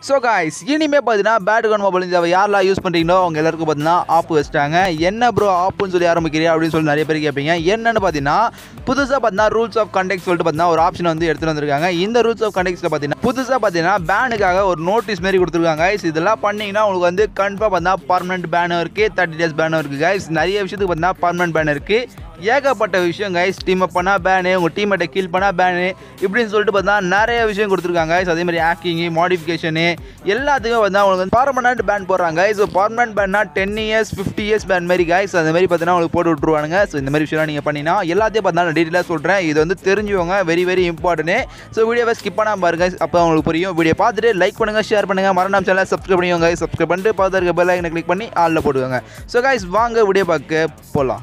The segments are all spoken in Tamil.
ஸோ காய்ஸ் இனிமே பார்த்தீங்கன்னா பேட் கன் மொபைல் இந்த யாரெல்லாம் யூஸ் பண்ணுறீங்களோ அவங்க எல்லாருக்கும் பார்த்தீங்கன்னா ஆப் வச்சிட்டாங்க என்ன ப்ரோ ஆப்புன்னு சொல்லி ஆரம்பிக்கிறியா அப்படின்னு சொல்லி நிறைய பேர் கேட்பீங்க என்னன்னு பார்த்தீங்கன்னா புதுசாக பார்த்தீங்கன்னா ரூல்ஸ் ஆஃப் கண்டக்ட் சொல்லிட்டு பார்த்தீங்கன்னா ஒரு ஆப்ஷன் வந்து எடுத்துட்டு வந்திருக்காங்க இந்த ரூல்ஸ் ஆஃப் கண்டக்ட்ஸில் பார்த்தீங்கன்னா புதுசாக பார்த்தீங்கன்னா பேனுக்காக ஒரு நோட்டீஸ் மாரி கொடுத்துருக்காங்க guys. இதெல்லாம் பண்ணீங்கன்னா உங்களுக்கு வந்து கண்டிப்பாக பார்த்தீங்கன்னா பர்மனெண்ட் பேனும் இருக்குது தேர்ட்டி டேஸ் பேனும் இருக்குது guys நிறைய விஷயத்துக்கு பார்த்தீங்கன்னா பர்மனெண்ட் பேன் இருக்குது ஏகப்பட்ட விஷயம் கைஸ் டீம் அப் பண்ணால் பேனு உங்கள் டீம்மேட்டை கில் பண்ணால் பேனு இப்படின்னு சொல்லிட்டு பார்த்தா நிறைய விஷயம் கொடுத்துருக்காங்க guys. அதே மாதிரி ஹேக்கிங்கு மாடிஃபிகேஷனு எல்லாத்துக்கும் வந்து அவங்களுக்கு வந்து பர்மனெண்ட் பேன் போடுறாங்க ஸோ பர்மனெண்ட் பேன்னா ten years fifty years ban மாதிரி கைஸ் அந்த மாதிரி பார்த்தீங்கன்னா உங்களுக்கு போட்டு விட்ருவானுங்க ஸோ இந்த மாதிரி விஷயம் நீங்கள் பண்ணினா எல்லாத்தையும் பார்த்தா நான் டீட்டெயிலாக சொல்கிறேன் இது வந்து தெரிஞ்சுவோங்க வெரி வெரி இம்பார்ட்டன்ட் ஸோ வீடியோவை ஸ்கிப் பண்ணாமல் பாருங்க அப்போ உங்களுக்கு புரியும் வீடியோ பார்த்துட்டு லைக் பண்ணுங்கள் ஷேர் பண்ணுங்கள் மரணம் சேனல் சப்ஸ்கிரைப் பண்ணிக்கோங்க சப்ஸ்கிரைப் பண்ணிட்டு பார்த்து இருக்க பெல் ஐக்கனை கிளிக் பண்ணி ஆளில் போடுவாங்க ஸோ கைஸ் வாங்க வீடியோ பார்க்க போகலாம்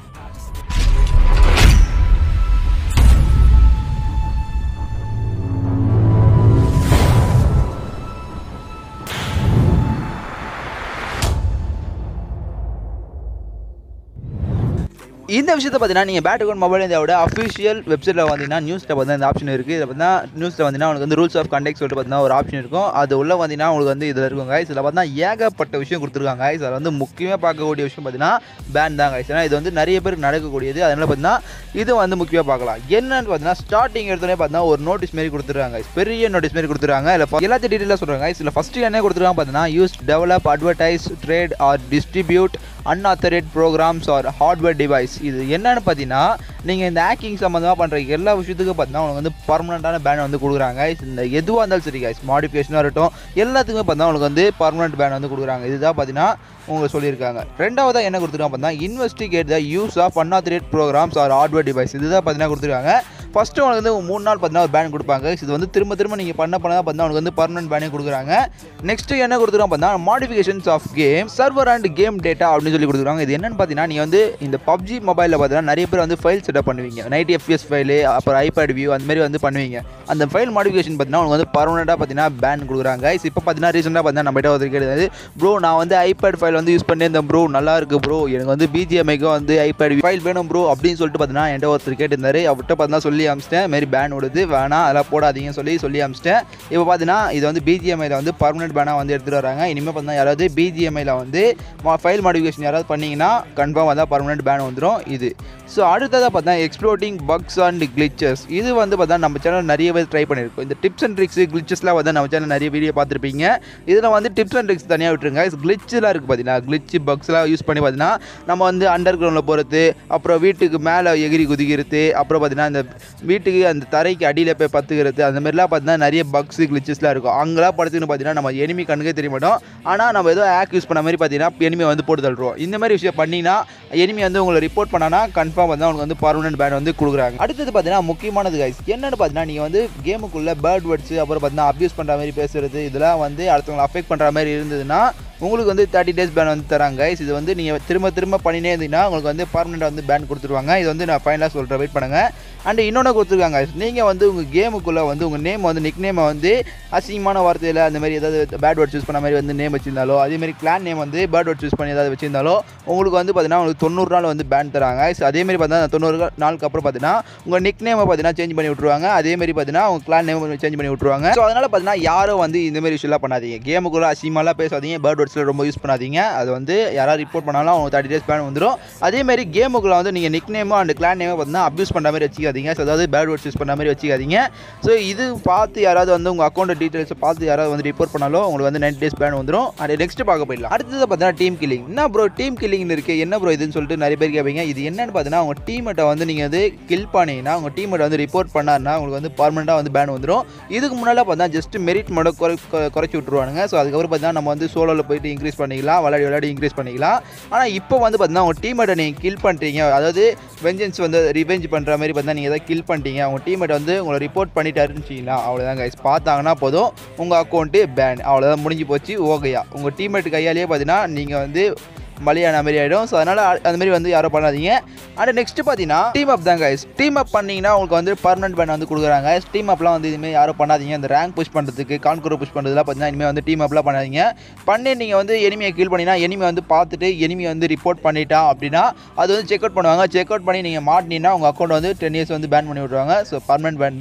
இந்த விஷயத்தை பார்த்தீங்கன்னா நீங்கள் பேட் அக்கௌண்ட் மொபைல் இதோட அஃபிஷியல் வெப்சைட்டில் வந்தீங்கன்னா நியூஸில் பார்த்தீங்கன்னா இந்த ஆப்ஷன் இருக்குது இதில் பார்த்தீங்கன்னா நியூஸில் வந்தீங்கன்னா உங்களுக்கு வந்து ரூல்ஸ் ஆஃப் கண்டக்ட் சொல்லிட்டு பார்த்தீங்கன்னா ஒரு ஆப்ஷன் இருக்கும் அது உள்ள வந்தீங்கன்னா உங்களுக்கு வந்து இதில் இருக்கும் guys இதில் பார்த்தீங்கன்னா ஏகப்பட்ட விஷயம் கொடுத்துருக்காங்க guys அதில் வந்து முக்கியமாக பார்க்கக்கூடிய விஷயம் பார்த்தீங்கன்னா பேன் தான் guys ஏன்னா இது வந்து நிறைய பேருக்கு நடக்கக்கூடியது அதனால பார்த்தீங்கன்னா இது வந்து முக்கியமாக பார்க்கலாம் என்னன்னு பார்த்தீங்கன்னா ஸ்டார்டிங் எடுத்தோடனே பார்த்தீங்கன்னா ஒரு நோட்டீஸ் மாரி கொடுத்துருக்காங்க guys. பெரிய நோட்டீஸ் மாரி கொடுத்துருக்காங்க இல்லை எல்லாத்தையும் டீட்டெயிலாக சொல்கிறாங்க guys. இதில் ஃபஸ்ட்டு என்ன கொடுத்துருக்காங்க பார்த்தீங்கன்னா use develop advertise trade or distribute unauthorized programs or hardware device இது என்னன்னு பார்த்தீங்கன்னா நீங்கள் இந்த ஹேக்கிங் சம்மந்தமாக பண்ணுற எல்லா விஷயத்துக்கும் பார்த்தீங்கன்னா உங்களுக்கு வந்து பர்மனெண்ட்டான பேன் வந்து கொடுக்குறாங்க இந்த எதுவாக இருந்தாலும் சரி கைஸ் மாடிஃபிகேஷனாக இருக்கட்டும் எல்லாத்துக்குமே பார்த்தீங்கன்னா உங்களுக்கு வந்து பர்மனெண்ட் பேன் வந்து கொடுக்குறாங்க இதுதான் பார்த்தீங்கன்னா உங்களுக்கு சொல்லியிருக்காங்க ரெண்டாவதாக என்ன கொடுத்துருக்காங்க பார்த்தீங்கன்னா investigate the use of unauthorized programs or hardware device இதுதான் பார்த்தீங்கன்னா கொடுத்துருக்காங்க ஃபஸ்ட்டு உங்களுக்கு வந்து மூணு நாள் பார்த்தீங்கன்னா ஒரு பேன் கொடுப்பாங்க இது வந்து திரும்ப திரும்ப நீங்கள் பண்ண பண்ண தான் பார்த்தீங்கன்னா உங்களுக்கு வந்து பர்மனெண்ட் பேனே கொடுக்குறாங்க நெக்ஸ்ட் என்ன கொடுத்துருக்காங்க பார்த்தீங்கன்னா modifications of game server and game data அப்படின்னு சொல்லி கொடுத்துருக்காங்க இது என்னன்னு பார்த்தீங்கன்னா நீங்கள் வந்து இந்த பப்ஜி மொபைலில் பார்த்தீங்கன்னா நிறைய பேர் வந்து ஃபைல் செட்டப் பண்ணுவீங்க நைட் எஃப்எஸ் ஃபைலு அப்புறம் ஐபேட் வியூ அந்த மாதிரி வந்து பண்ணுவீங்க அந்த ஃபைல் மாடிஃபிகேஷன் பார்த்தீங்கன்னா உங்களுக்கு வந்து பர்மனெண்ட்டாக பார்த்தீங்கன்னா பேன் கொடுக்குறாங்க இப்போ பார்த்தீங்கன்னா ரீசெண்டாக பார்த்தீங்கன்னா நம்ம கிட்ட ஒருத்தர் கேட்டது ப்ரோ நான் வந்து ஐபேட் ஃபைல் வந்து யூஸ் பண்ணியிருந்தேன் ப்ரோ நல்லா இருக்கு ப்ரோ எனக்கு வந்து பிஜிஎம்ஐக்கும் வந்து ஐபேட் ஃபைல் வேணும் ப்ரோ அப்படின்னு சொல்லிட்டு பார்த்தீங்கன்னா என்கிட்ட ஒருத்தர் கேட்டிருந்தாரு அவர்கிட்ட பார்த்தீங்கன்னா சொல்லி அமிச்சிட்டேன் மாரி பேன் விடுது வேணாம் அதெல்லாம் போடாதீங்கன்னு சொல்லி சொல்லி அமிச்சிட்டேன் இப்போ பார்த்தீங்கன்னா இது வந்து பிஜிஎம்ஐயில் வந்து பர்மனெண்ட் பேனாக வந்து எடுத்துகிட்டு வராங்க இனிமேல் பார்த்தீங்கன்னா யாராவது பிஜிஎம்ஐயில் வந்து ஃபைல் மாடிஃபிகேஷன் யாராவது பண்ணீங்கன்னா கன்ஃபார்ம் அதான் பர்மனெண்ட் பேன் வந்துடும் இது ஸோ அடுத்ததாக பார்த்தா எக்ஸ்ப்ளோட்டிங் பக்ஸ் அண்ட் கிளிச்சஸ் இது வந்து பார்த்தா நம்ம சேனல் நிறைய பேர் ட்ரை பண்ணியிருக்கோம் இந்த டிப்ஸ் அண்ட் ட்ரிக்ஸ் கிளிச்சஸ்லாம் வந்து நம்ம சேனல் நிறைய வீடியோ பார்த்துருப்பீங்க இதில் வந்து டிப்ஸ் அண்ட் ட்ரிக்ஸ் தனியாக விட்டுருங்க கிளிச்செலாம் இருக்குது பார்த்தீங்கன்னா கிளிச்சு பக்ஸ்லாம் யூஸ் பண்ணி பார்த்தீங்கன்னா நம்ம வந்து அண்டர் கிரவுண்டில் போகிறது அப்புறம் வீட்டுக்கு மேலே எகிரி குதிக்கிறது அப்புறம் பார்த்தீங்கன்னா இந்த வீட்டுக்கு அந்த தரைக்கு அடியில் போய் பத்துக்கிறது அந்த மாதிரிலாம் பார்த்தீங்கன்னா நிறைய பக்ஸ் கிளிச்சஸ்லாம் இருக்கும் அங்கெல்லாம் படுத்துன்னு பார்த்தீங்கன்னா நம்ம எனிமி கண்ணுக்கே தெரிய மாட்டோம் ஆனால் நம்ம ஏதோ ஆக் யூஸ் பண்ண மாதிரி பார்த்தீங்கன்னா எனிமி வந்து போட்டு தள்ளுறோம் இந்த மாதிரி விஷயம் பண்ணினா எனிமி வந்து உங்களை ரிப்போர்ட் பண்ணானா கன்ஃபார்ம் வந்து அவங்களுக்கு வந்து பர்மனெண்ட் பேன் வந்து கொடுக்குறாங்க அடுத்தது பார்த்தீங்கன்னா முக்கியமானது கைஸ் என்னென்னு பார்த்தீங்கன்னா நீங்கள் வந்து கேமுக்குள்ளே பேர்ட் வேர்ட்ஸ் அப்புறம் பார்த்தீங்கன்னா அப்யூஸ் பண்ணுற மாதிரி பேசுறது இதெல்லாம் வந்து அடுத்தவங்களை அஃபெக்ட் பண்ணுற மாதிரி இருந்ததுன்னா உங்களுக்கு வந்து தேர்ட்டி டேஸ் பேன் வந்து தராங்க கைஸ் இது வந்து நீங்கள் திரும்ப திரும்ப பண்ணினே இருந்தீங்கன்னா உங்களுக்கு வந்து பர்மனெண்ட் வந்து பேன் கொடுத்துருவாங்க இது வந்து நான் ஃபைனலாக சொல்கிறேன் வெயிட் பண்ணுங்கள் அண்ட் இன்னொன்று கொடுத்துருக்காங்க நீங்கள் வந்து உங்கள் கேமுக்குள்ளே வந்து உங்கள் நேம் வந்து நிக் நேமை வந்து அசிங்கமான வார்த்தையில் அந்த மாதிரி ஏதாவது பேட் வேர்ட்ஸ் யூஸ் பண்ண மாதிரி வந்து நேம் வச்சிருந்தாலோ அதேமாதிரி கிளான் நேம் வந்து பேட் வேர்ட்ஸ் யூஸ் பண்ணி ஏதாவது வச்சிருந்தாலோ உங்களுக்கு வந்து பார்த்தீங்கன்னா உங்களுக்கு தொண்ணூறு நாள் வந்து பேன் தராங்க ஸோ அதேமாதிரி பார்த்தீங்கன்னா தொண்ணூறு நாளுக்கு அப்புறம் பார்த்தீங்கன்னா உங்கள் நிக் நேமை பார்த்தீங்கன்னா சேஞ்ச் பண்ணி விட்ருவாங்க அதேமாதிரி பார்த்தீங்கன்னா உங்கள் கிளான் நேம் சேஞ்ச் பண்ணி விட்ருவாங்க ஸோ அதனால் பார்த்தீங்கன்னா யாரும் வந்து இந்த மாதிரி விஷயம்லாம் பண்ணாதீங்க கேமுக்குள்ளே அசிங்கமாலாம் பேசாதீங்க பேர்ட் வேர்ட்ஸில் ரொம்ப யூஸ் பண்ணாதீங்க அது வந்து யாராவது ரிப்போர்ட் பண்ணாலும் அவங்க தேர்ட்டி டேஸ் பேன் வந்துடும் அதேமாதிரி கேமுக்குள்ளே வந்து நீங்கள் நிக் நேமோ அண்ட் கிளான் நேமோ பார்த்தீங்கன்னா அப்யூஸ் பண்ணுற மாதிரி வச்சுக்காதீங்க ஸோ அதாவது பேட் வேர்ட்ஸ் யூஸ் பண்ண மாதிரி வச்சுக்காதீங்க ஸோ இது பார்த்து யாராவது வந்து உங்கள் அக்கௌண்ட் டீட்டெயில்ஸ் பார்த்து யாராவது வந்து ரிப்போர்ட் பண்ணாலும் உங்களுக்கு வந்து நைன் டேஸ் பேன் வந்துடும் அண்ட் நெக்ஸ்ட் பார்க்க போயிடலாம் அடுத்தது பார்த்தீங்கன்னா டீம் கில்லிங் என்ன ப்ரோ டீம் கில்லிங் இருக்குது என்ன ப்ரோ இதுன்னு சொல்லிட்டு நிறைய பேர் கேட்பீங்க இது என்னன்னு பார்த்தீங்கன்னா உங்கள் டீமெட்டை வந்து நீங்கள் வந்து கில் பண்ணீங்கன்னா உங்கள் டீமெட்டை வந்து ரிப்போர்ட் பண்ணாருன்னா உங்களுக்கு வந்து பர்மனெண்ட்டாக வந்து பேன் வந்துடும் இதுக்கு முன்னால் பார்த்தீங்கன்னா ஜஸ்ட் மெரிட் மட்டும் குறை கு- குறைச்சி விட்ருவானுங்க ஸோ அதுக்கப்புறம் பார்த்தீங்கன்னா நம்ம வந்து சோலோவில் போயிட்டு இன்க்ரீஸ் பண்ணிக்கலாம் விளையாடி விளையாடி இன்க்ரீஸ் பண்ணிக்கலாம் ஆனால் இப்போ வந்து பார்த்தீங்கன்னா உங்கள் டீமெட்டை நீங்கள் கில் பண்ணுறீங்க அதாவது வெஞ்சன்ஸ் வந்து ரிவெஞ்ச் பண்ணுற மாதிரி பார்த்தா நீங்கள் எதாவது கில் பண்ணிட்டீங்க உங்கள் டீமெட் வந்து உங்களை ரிப்போர்ட் பண்ணிட்டாருன்னு வச்சிங்களா அவ்வளோதான் கைஸ் பார்த்தாங்கன்னா போதும் உங்கள் அக்கௌண்ட்டு பேன் அவ்வளோதான் முடிஞ்சு போச்சு ஓகையா உங்கள் டீமெட் கையாலேயே பார்த்தீங்கன்னா நீங்கள் வந்து பலியான மாதிரி ஆகிடும் ஸோ அதனால் அந்த மாதிரி வந்து யாரும் பண்ணாதீங்க அண்ட் நெக்ஸ்ட் பார்த்தீங்கன்னா டீம் அப் தான் கைஸ் டீம் அப் பண்ணிங்கன்னா உங்களுக்கு வந்து பர்மனெண்ட் பேன் வந்து கொடுக்குறாங்க டீம் அப்லாம் வந்து இதுமாதிரி யாரும் பண்ணாதீங்க இந்த ரேங்க் புஷ் பண்ணுறதுக்கு கான்குரோ புஷ் பண்ணுறதுலாம் பார்த்தீங்கன்னா இனிமேல் வந்து டீம் அப்லாம் பண்ணாதீங்க பண்ணி நீங்கள் வந்து எனிமியை கீல் பண்ணினா எனிமி வந்து பார்த்துட்டு எனிமி வந்து ரிப்போர்ட் பண்ணிட்டான் அப்படின்னா அது வந்து செக் அவுட் பண்ணுவாங்க செக் அவுட் பண்ணி நீங்கள் மாட்டினீங்கன்னா உங்கள் அக்கௌண்ட் வந்து டென் இயர்ஸ் வந்து பேன் பண்ணி விட்ருவாங்க ஸோ பர்மனெண்ட் பேன் தான்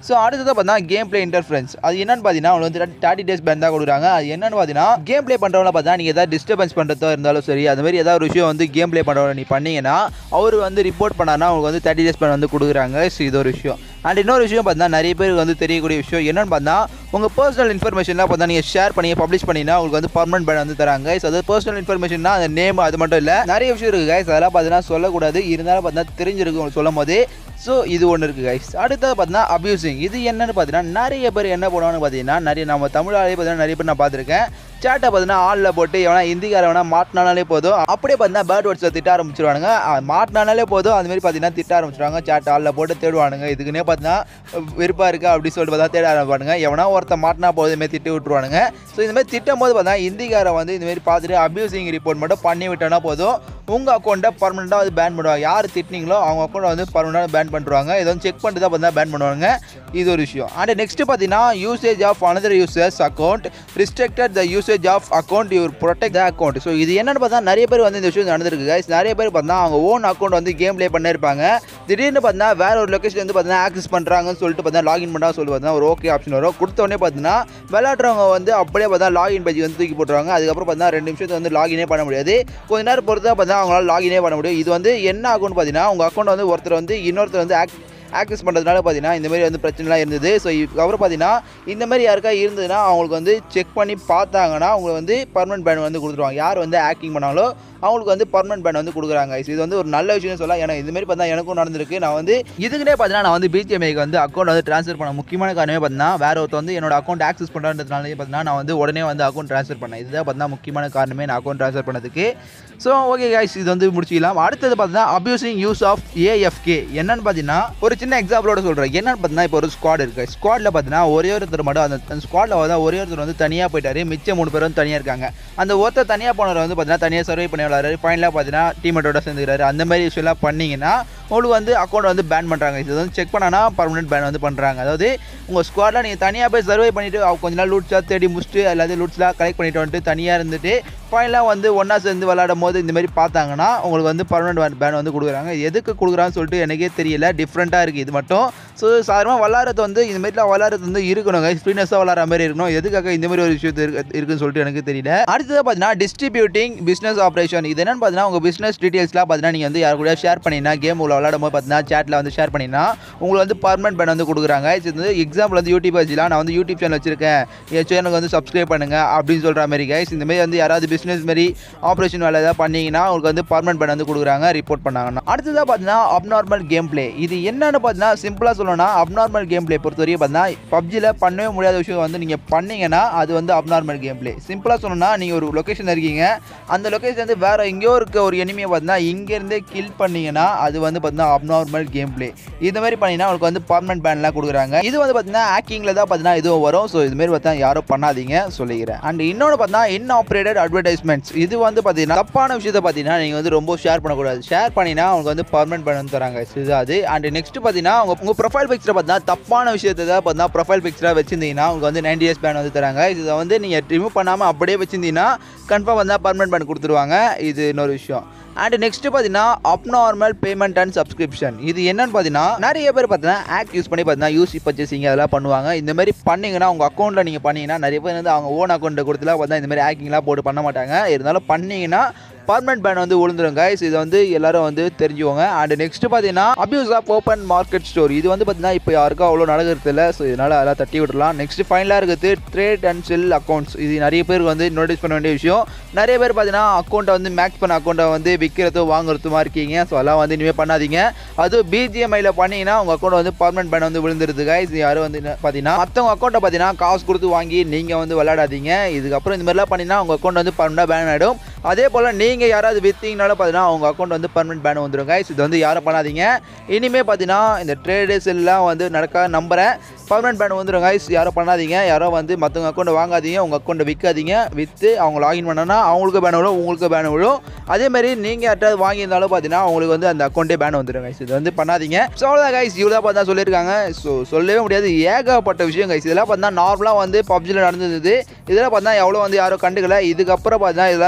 ஸோ அடுத்தது பார்த்தா கேம் ப்ளே இன்டர்ஃபரன்ஸ் அது என்னன்னு பார்த்தீங்கன்னா அவங்க வந்து தேர்ட்டி டேஸ் பேன் தான் கொடுக்குறாங்க அது என்னன்னு பார்த்தீங்கன்னா கேம் ப்ளே பண்ணுறவங்கள பார்த்தா நீங்கள் ஏதாவது டிஸ்டர்பன்ஸ் பண்ணுறதா இருந்தாலும் சரி அது மாதிரி ஏதாவது ஒரு விஷயம் வந்து கேம் ப்ளே பண்ணுறவங்க நீ பண்ணீங்கன்னா அவர் வந்து ரிப்போர்ட் பண்ணாருன்னா அவங்களுக்கு வந்து தேர்ட்டி டேஸ் பேன் வந்து கொடுக்குறாங்க ஸோ இது ஒரு விஷயம் அண்ட் இன்னொரு விஷயம் பார்த்தீங்கன்னா நிறைய பேருக்கு வந்து தெரியக்கூடிய விஷயம் என்னன்னு பார்த்தா உங்கள் பர்சனல் இன்ஃபர்மேஷன்லாம் பார்த்தா நீங்கள் ஷேர் பண்ணி பப்ளிஷ் பண்ணினா உங்களுக்கு வந்து பர்மனன்ட் பேன் வந்து தராங்க ஸோ அது பர்சனல் இன்ஃபர்மேஷன்னா அந்த நேம் அது மட்டும் இல்லை நிறைய விஷயம் இருக்குது கைஸ் அதெல்லாம் பார்த்தீங்கன்னா சொல்லக்கூடாது இருந்தாலும் பார்த்தீங்கன்னா தெரிஞ்சிருக்கு உங்களுக்கு சொல்லும் போது ஸோ இது ஒன்று இருக்குது கைஸ் அடுத்தது பார்த்தீங்கன்னா அப்யூசிங் இது என்னன்னு பார்த்தீங்கன்னா நிறைய பேர் என்ன பண்ணுவாங்கன்னு பார்த்தீங்கன்னா நிறைய நம்ம தமிழாலே பார்த்தீங்கன்னா நிறைய பேர் நான் பார்த்துருக்கேன் சேட்டை பார்த்தீங்கன்னா ஆளில் போட்டு எவனா ஹிந்திக்கார வேணா மாட்டினாலே போதும் அப்படியே பார்த்தீங்கன்னா பேர்ட் வேர்ட்ஸில் திட்ட ஆரம்பிச்சிருவானுங்க அஹ் மாட்டினாலே போதும் அது மாதிரி பார்த்தீங்கன்னா திட்ட ஆரம்பிச்சிருவாங்க சேட்டை ஆளில் போட்டு தேடுவானுங்க இதுக்குன்னே பார்த்தீங்கன்னா வெறுப்பாக இருக்கா அப்படின்னு சொல்லிட்டு பார்த்தா தேட ஆரம்பிப்பானுங்க எவனா ஒருத்தன் மாட்டினா போதும் இதுமாதிரி திட்டி விட்டுருவானுங்க ஸோ இந்த மாதிரி திட்டும் போது பார்த்தா ஹிந்திக்காரன் வந்து இந்த மாதிரி பார்த்துட்டு அப்யூசிங் ரிப்போர்ட் மட்டும் பண்ணி விட்டோன்னா போதும் உங்கள் அக்கௌண்ட்டை பர்மனெண்ட்டாக வந்து பேன் பண்ணுவாங்க யார் திட்டினீங்களோ அவங்க அக்கௌண்ட்டை வந்து பர்மனெண்ட்டாக பேன் பண்ணுவாங்க இதை வந்து செக் பண்ணிட்டு தான் பார்த்தா பேன் பண்ணுவாங்க இது ஒரு விஷயம் அண்ட் நெக்ஸ்ட் பார்த்தீங்கன்னா usage of another users account restricted the usage of account your protect the account so இது என்னன்னு பார்த்தா நிறைய பேர் வந்து இந்த விஷயம் நடந்திருக்கு guys நிறைய பேர் பார்த்தா அவங்க ஓன் அக்கௌண்ட் வந்து கேம் ப்ளே பண்ணியிருப்பாங்க திடீர்னு பார்த்தா வேற ஒரு லொக்கேஷன் வந்து பார்த்தீங்கன்னா ஆக்சஸ் பண்ணுறாங்கன்னு சொல்லிட்டு பார்த்தா லாகின் பண்ணா சொல்லி பார்த்தா ஒரு ஓகே ஆப்ஷன் வரும் கொடுத்த உடனே பார்த்தீங்கன்னா விளையாடுறவங்க வந்து அப்படியே பார்த்தா லாகின் பேஜ் வந்து தூக்கி போட்டுருவாங்க அதுக்கப்புறம் பார்த்தா ரெண்டு நிமிஷத்துக்கு வந்து லாகினே பண்ண முடியாது கொஞ்ச நேரம் பொறுத்து தான் பார்த்தா அவங்களால லாகினே பண்ண முடியும் இது வந்து என்ன ஆகும்னு பார்த்தீங்கன்னா உங்கள் அக்கௌண்ட் வந்து ஒருத்தர் வந்து இன்னொருத்தர் வந்து ஆக்ட் ஆக்சஸ் பண்ணுறதுனால பார்த்தீங்கன்னா இந்த மாதிரி வந்து பிரச்சனைலாம் இருந்தது ஸோ இதுக்கப்புறம் பார்த்தீங்கன்னா இந்த மாதிரி யாருக்கா இருந்ததுன்னா அவங்களுக்கு வந்து செக் பண்ணி பார்த்தாங்கன்னா அவங்களுக்கு வந்து பர்மனன்ட் பேன் வந்து கொடுத்துருவாங்க யார் வந்து ஆக்டிங் பண்ணாங்களோ அவங்களுக்கு வந்து பர்மனன்ட் பேன் வந்து கொடுக்குறாங்க இது வந்து ஒரு நல்ல விஷயம் சொல்லலாம் ஏன்னா இது மாதிரி பார்த்தா எனக்கும் நடந்திருக்கு நான் வந்து இதுக்குனே பார்த்தீங்கன்னா நான் வந்து பிஜிஎம்ஐக்கு வந்து அக்கௌண்ட் வந்து ட்ரான்ஸ்ஃபர் பண்ண முக்கியமான காரணமே பார்த்தீங்கன்னா வேற ஒருத்தர் வந்து என்னோட அக்கௌண்ட் ஆக்சஸ் பண்ணுறதுனாலே பார்த்தீங்கன்னா நான் வந்து உடனே வந்து அக்கௌண்ட் ட்ரான்ஸ்ஃபர் பண்ணேன் இதுதான் பார்த்தீங்கன்னா முக்கியமான காரணமே நான் அக்கௌண்ட் ட்ரான்ஸ்ஃபர் பண்ணதுக்கு ஸோ ஓகே கைஸ் இது வந்து முடிச்சிக்கலாம் அடுத்தது பார்த்தீங்கன்னா அபியூசிங் யூஸ் ஆஃப் ஏஎஃப்கே என்னன்னு பார்த்தீங்கன்னா ஒரு சின்ன எக்ஸாம்பிளோட சொல்கிறேன் என்னன்னு பார்த்தீங்கன்னா இப்போ ஒரு ஸ்குவாட் இருக்கு ஸ்குவாடில் பார்த்தீங்கன்னா ஒரே ஒருத்தர் மட்டும் அந்த அந்த ஸ்குவாடில் வந்து ஒரே ஒருத்தர் வந்து தனியாக போயிட்டாரு மிச்சம் மூணு பேர் வந்து தனியாக இருக்காங்க அந்த ஒருத்தர் தனியாக போனவர் வந்து பார்த்தீங்கன்னா தனியாக சர்வை பண்ணி விளாட்றாரு ஃபைனலாக பார்த்தீங்கன்னா டீமேட்டோட சேர்ந்துக்கிறாரு அந்த மாதிரி விஷயம்லாம் பண்ணீங்கன்னா உங்களுக்கு வந்து அக்கௌண்ட் வந்து பேன் பண்ணுறாங்க இது வந்து செக் பண்ணானா பர்மனெண்ட் பேன் வந்து பண்ணுறாங்க அதாவது உங்கள் ஸ்குவாடில் நீங்கள் தனியாக போய் சர்வை பண்ணிவிட்டு கொஞ்ச நாள் லூட்ஸாக தேடி முடிச்சுட்டு எல்லாத்தையும் லூட்ஸ்லாம் கலெக்ட் பண்ணிட்டு வந்துட்டு தனியாக இருந்துட்டு ஃபைனலாக வந்து ஒன்றா சேர்ந்து விளாடும் போது இந்த மாதிரி பார்த்தாங்கன்னா உங்களுக்கு வந்து பர்மனெண்ட் பேன் வந்து கொடுக்குறாங்க இது எதுக்கு கொடுக்குறான்னு சொல்லிட்டு எனக்கே தெரியல டிஃப்ரெண்ட்டாக இருக்குது இது மட்டும் ஸோ சாதாரணமாக விளாட்றது வந்து இந்த மாதிரிலாம் விளாட்றது வந்து இருக்கணும் ஃப்ரீனஸாக விளாட்ற மாதிரி இருக்கணும் எதுக்காக இந்த மாதிரி ஒரு விஷயத்து இருக்கு இருக்குன்னு சொல்லிட்டு எனக்கு தெரியல அடுத்தது பார்த்தீங்கன்னா டிஸ்ட்ரிபியூட்டிங் பிஸ்னஸ் ஆப்ரேஷன் இது என்னன்னு பார்த்தீங்கன்னா உங்கள் பிஸ்னஸ் டீட்டெயில்ஸ்லாம் பார்த்தீங்கன்னா நீங்கள் வந்து யார் கூட ஷேர் பண்ணினா கேம் உள்ள விளாடும் போது பார்த்தீங்கன்னா சேட்டில் வந்து ஷேர் பண்ணினா உங்களுக்கு வந்து பர்மனெண்ட் பேன் வந்து கொடுக்குறாங்க இது வந்து எக்ஸாம்பிள் வந்து யூடியூப் வச்சுலாம் நான் வந்து யூடியூப் சேனல் வச்சிருக்கேன் என் சேனலுக்கு வந்து சப்ஸ்கிரைப் பண்ணுங்க அப்படின்னு சொல்கிற மாதிரி கைஸ் இந்த மாதிரி வந்து யாராவது பிஸ்னஸ் மாதிரி ஆப்ரேஷன் வேலை ஏதாவது பண்ணீங்கன்னா உங்களுக்கு வந்து பர்மனெண்ட் பேன் வந்து கொடுக்குறாங்க ரிப்போர்ட் பண்ணாங்கன்னா அடுத்ததாக பார்த்தீங்கன்னா அப்நார்மல் கேம் ப்ளே இது என்னன்னு பார்த்தீங்கன்னா சிம்பிளாக சொல்லணும்னா அப்நார்மல் கேம் ப்ளே பொறுத்த வரைக்கும் பார்த்தீங்கன்னா பப்ஜியில் பண்ணவே முடியாத விஷயம் வந்து நீங்கள் பண்ணீங்கன்னா அது வந்து அப்நார்மல் கேம் ப்ளே சிம்பிளாக சொல்லணும்னா நீங்கள் ஒரு லொக்கேஷன் இருக்கீங்க அந்த லொக்கேஷன் வந்து வேறு எங்கேயோ இருக்க ஒரு எனிமையை பார்த்தீங்கன்னா இங்கேருந்தே கில் பண்ணீங்கன்னா அது வந்து பார்த்தீங்கன்னா அப்நார்மல் கேம் ப்ளே இந்த மாதிரி பண்ணிங்கன்னா உங்களுக்கு வந்து பர்மனெண்ட் பேன்லாம் கொடுக்குறாங்க இது வந்து பார்த்தீங்கன்னா ஹேக்கிங்கில் தான் பார்த்தீங்கன்னா இதுவும் வரும் ஸோ இது மாதிரி பார்த்தா யாரும் பண்ணாதீங்க சொல்லிக்கிறேன் அண்ட் இன்னொன்று பார்த்தீங்கன்னா இன் ஆப்ரேட்டட் அட்வர்டைஸ்மெண்ட்ஸ் இது வந்து பார்த்தீங்கன்னா தப்பான விஷயத்தை பார்த்தீங்கன்னா நீங்கள் வந்து ரொம்ப ஷேர் பண்ணக்கூடாது ஷேர் பண்ணினா உங்களுக்கு வந்து பர்மனெண்ட் பேன் வந்து தராங்க இது அது அண்ட் நெக்ஸ்ட் பார்த்தீங்கன்னா உங்கள் உங்கள் ப்ரொஃபைல் பிக்சரை பார்த்தீங்கன்னா தப்பான விஷயத்தை தான் பார்த்தீங்கன்னா ப்ரொஃபைல் பிக்சராக வச்சிருந்தீங்கன்னா உங்களுக்கு வந்து நைன்டி இயர்ஸ் பேன் வந்து தராங்க இதை வந்து நீங்கள் ரிமூவ் பண்ணாமல் அப்படியே வச்சிருந்தீங்கன்னா கன்ஃபார்ம் வந்தால் பர்மனெண்ட் பேன் கொடுத்துருவாங்க இது இன்னொரு விஷயம் அண்ட் நெக்ஸ்ட் பார்த்தீங்கன்னா அப்நார்மல் பேமெண்ட் அண்ட் சப்ஸ்கிரிப்ஷன் இது என்னன்னு பார்த்தீங்கன்னா நிறைய பேர் பார்த்தீங்கன்னா ஆக் யூஸ் பண்ணி பார்த்தீங்கன்னா யூஸ் பர்ச்சேசிங் அதெல்லாம் பண்ணுவாங்க இந்த மாதிரி பண்ணீங்கன்னா உங்கள் அக்கௌண்ட்டில் நீங்கள் பண்ணீங்கன்னா நிறைய பேர் வந்து அவங்க ஓன் அக்கௌண்ட்டை கொடுத்துலாம் பார்த்தா இந்த மாதிரி ஹேக்கிங்லாம் போட்டு பண்ண மாட்டாங்க இருந்தாலும் பண்ணீங்கன்னா பர்மனெண்ட் பேன் வந்து விழுந்துரும் கைஸ் இது வந்து எல்லாரும் வந்து தெரிஞ்சுக்கோங்க அண்ட் நெக்ஸ்ட் பார்த்தீங்கன்னா abuse of open market store இது வந்து பார்த்தீங்கன்னா இப்போ யாருக்கும் அவ்வளோ நடக்கிறது இல்லை ஸோ இதனால் அதெல்லாம் தட்டி விடலாம் நெக்ஸ்ட் ஃபைனலாக இருக்குது ட்ரேட் அண்ட் செல் அக்கௌண்ட்ஸ் இது நிறைய பேருக்கு வந்து நோட்டீஸ் பண்ண வேண்டிய விஷயம் நிறைய பேர் பார்த்தீங்கன்னா அக்கௌண்ட்டை வந்து மேக்ஸ் பண்ண அக்கௌண்ட்டை வந்து விற்கிறதோ வாங்குறதுமா இருக்கீங்க ஸோ அதெல்லாம் வந்து இனிமேல் பண்ணாதீங்க அதுவும் பிஜிஎம்ஐயில் பண்ணீங்கன்னா உங்கள் அக்கௌண்ட் வந்து பர்மனெண்ட் பேன் வந்து விழுந்துருது கைஸ் யாரும் வந்து என்ன பார்த்தீங்கன்னா மற்றவங்க அக்கௌண்ட்டை பார்த்தீங்கன்னா காசு கொடுத்து வாங்கி நீங்கள் வந்து விளையாடாதீங்க இதுக்கப்புறம் இந்த மாதிரிலாம் பண்ணிங்கன்னா உங்கள் அக்கௌண்ட் வந்து பர்மனெண்ட் பேன் ஆகிடும் அதே போல் நீங்கள் யாராவது விற்றீங்கனாலும் பார்த்தீங்கன்னா உங்கள் அக்கௌண்ட் வந்து பர்மனெண்ட் பேன் வந்துடும் கைஸ் இது வந்து யாரும் பண்ணாதீங்க இனிமேல் பார்த்தீங்கன்னா இந்த ட்ரேடர்ஸ் எல்லாம் வந்து நடக்க நம்புகிறேன் பர்மனெண்ட் பேன் வந்துடும் கைஸ் யாரும் பண்ணாதீங்க யாரோ வந்து மற்றவங்க அக்கௌண்ட் வாங்காதீங்க உங்கள் அக்கௌண்ட்டை விற்காதீங்க விற்று அவங்க லாகின் பண்ணனா அவங்களுக்கு பேன் விழும் உங்களுக்கு பேன் விழும் அதேமாரி நீங்கள் யார்ட்டாவது வாங்கியிருந்தாலும் பார்த்தீங்கன்னா உங்களுக்கு வந்து அந்த அக்கௌண்ட்டே பேன் வந்துடும் கைஸ் இது வந்து பண்ணாதீங்க ஸோ அவ்வளோதான் கைஸ் இவ்வளோ பார்த்தா சொல்லியிருக்காங்க ஸோ சொல்லவே முடியாது ஏகப்பட்ட விஷயம் கைஸ் இதெல்லாம் பார்த்தா நார்மலாக வந்து பப்ஜியில் நடந்தது இதெல்லாம் பார்த்தா எவ்வளோ வந்து யாரும் கண்டுக்கல இதுக்கப்புறம் பார்த்தா இதெல்லாம் ஸ்ட்ரிக்டாக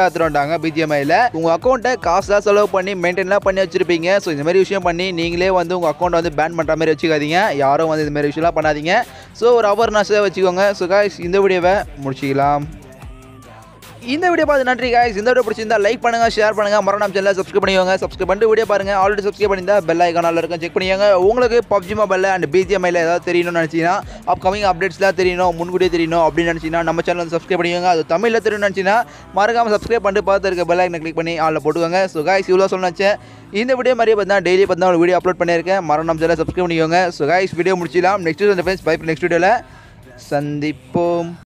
எடுத்துட்டு வந்தாங்க பிஜிஎம்ஐயில் உங்கள் அக்கௌண்ட்டை காசுலாம் செலவு பண்ணி மெயின்டைன்லாம் பண்ணி வச்சிருப்பீங்க ஸோ இந்த மாதிரி விஷயம் பண்ணி நீங்களே வந்து உங்கள் அக்கௌண்ட்டை வந்து பேன் பண்ணுற மாதிரி வச்சுக்காதீங்க யாரும் வந்து இந்த மாதிரி விஷயம்லாம் பண்ணாதீங்க ஸோ ஒரு அவேர்னஸாக வச்சுக்கோங்க ஸோ காய்ஸ் இந்த வீடியோவை முடிச்சிக்கலாம் இந்த வீடியோ பார்த்து நன்றி காய்ஸ் இந்த வீடியோ பிடிச்சிருந்தா லைக் பண்ணுங்க ஷேர் பண்ணுங்க மரணம் சேனலை சப்ஸ்கிரைப் பண்ணிக்கோங்க சப்ஸ்கிரைப் பண்ணிட்டு வீடியோ பாருங்க ஆல்ரெடி சப்ஸ்கிரைப் பண்ணியிருந்தா பெல் ஐக்கானில் இருக்கும் செக் பண்ணிக்கோங்க உங்களுக்கு பப்ஜி மொபைல் அண்ட் பிஜிஎம்ஐல ஏதாவது தெரியணும்னு நினச்சிங்கன்னா அப்கமிங் அப்டேட்ஸ்லாம் தெரியணும் முன்கூட்டியே தெரியணும் அப்படின்னு நினச்சிங்கன்னா நம்ம சேனல் வந்து சப்ஸ்கிரைப் பண்ணிக்கோங்க அது தமிழில் தெரியணும்னு நினச்சிங்கன்னா மறக்காம சப்ஸ்கிரைப் பண்ணிட்டு பார்த்து இருக்க பெல் ஐக்கனை கிளிக் பண்ணி ஆளில் போட்டுக்கோங்க ஸோ காய்ஸ் இவ்வளோ சொல்ல நினச்சேன் இந்த வீடியோ மாதிரியே பார்த்தா டெய்லி பார்த்தா ஒரு வீடியோ அப்லோட் பண்ணியிருக்கேன் மரணம் சேனலை சப்ஸ்கிரைப் பண்ணிக்கோங்க ஸோ காய்ஸ் வீடியோ முடிச்சிடலாம் நெக்ஸ்ட் ஃப்ரெண்ட்ஸ் பை நெக்ஸ்ட் வீடியோவில் சந்திப்போம்